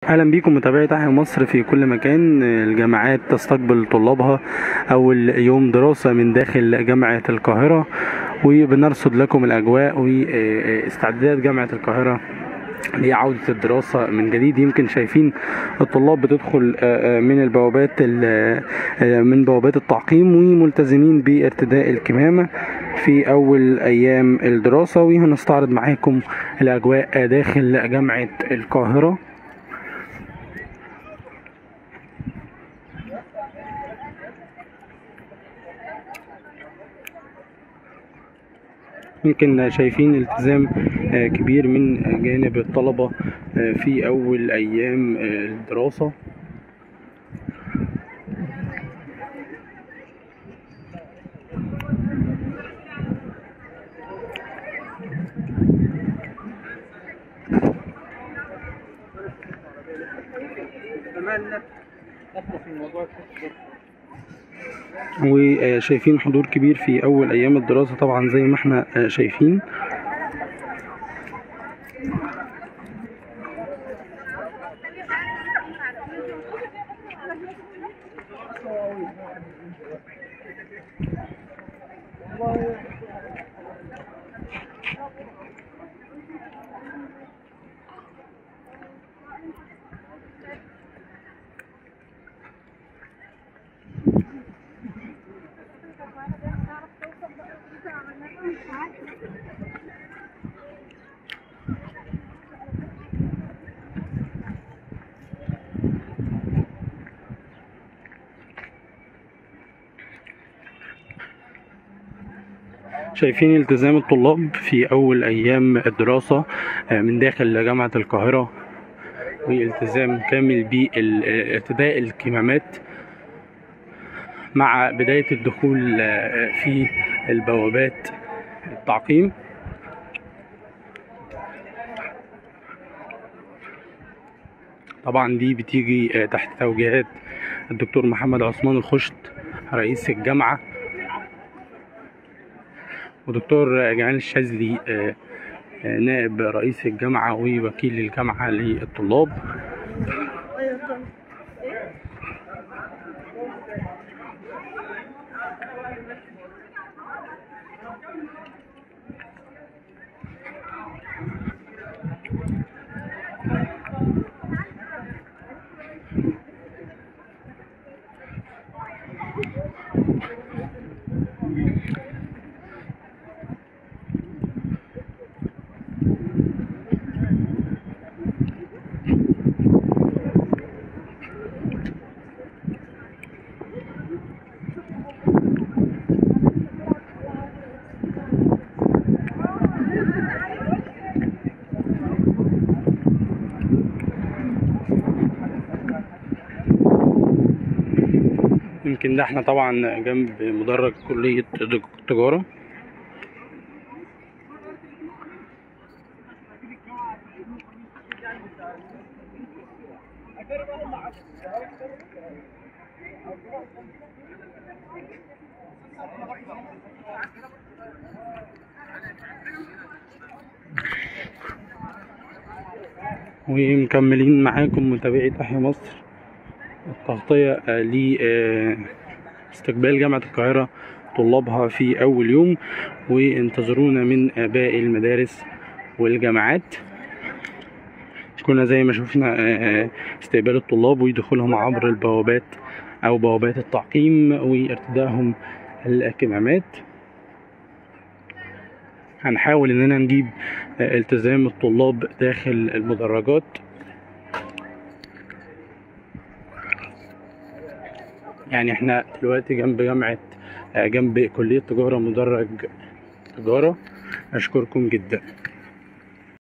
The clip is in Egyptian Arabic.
اهلا بيكم متابعي تحيا مصر في كل مكان الجامعات تستقبل طلابها اول يوم دراسه من داخل جامعه القاهره وبنرصد لكم الاجواء واستعدادات جامعه القاهره لعودة الدراسة من جديد يمكن شايفين الطلاب بتدخل من البوابات من بوابات التعقيم وملتزمين بارتداء الكمامة في أول أيام الدراسة وهنستعرض معاكم الأجواء داخل جامعة القاهرة يمكن شايفين التزام كبير من جانب الطلبة في أول أيام الدراسة وشايفين حضور كبير في اول ايام الدراسة طبعا زي ما احنا شايفين شايفين التزام الطلاب في أول أيام الدراسة من داخل جامعة القاهرة والتزام كامل بارتداء الكمامات مع بداية الدخول في البوابات التعقيم طبعا دي بتيجي تحت توجيهات الدكتور محمد عثمان الخشت رئيس الجامعه ودكتور جمال الشاذلي نائب رئيس الجامعة ووكيل الجامعة للطلاب يمكن ده احنا طبعا جنب مدرج كلية تجارة ومكملين معاكم متابعي تحيا مصر التغطية لاستقبال جامعة القاهرة طلابها في أول يوم وانتظرونا من باقي المدارس والجامعات كنا زي ما شفنا استقبال الطلاب ودخولهم عبر البوابات أو بوابات التعقيم وارتدائهم الكمامات هنحاول اننا نجيب التزام الطلاب داخل المدرجات يعني احنا دلوقتي جنب جامعة جنب كلية تجارة مدرج تجارة اشكركم جدا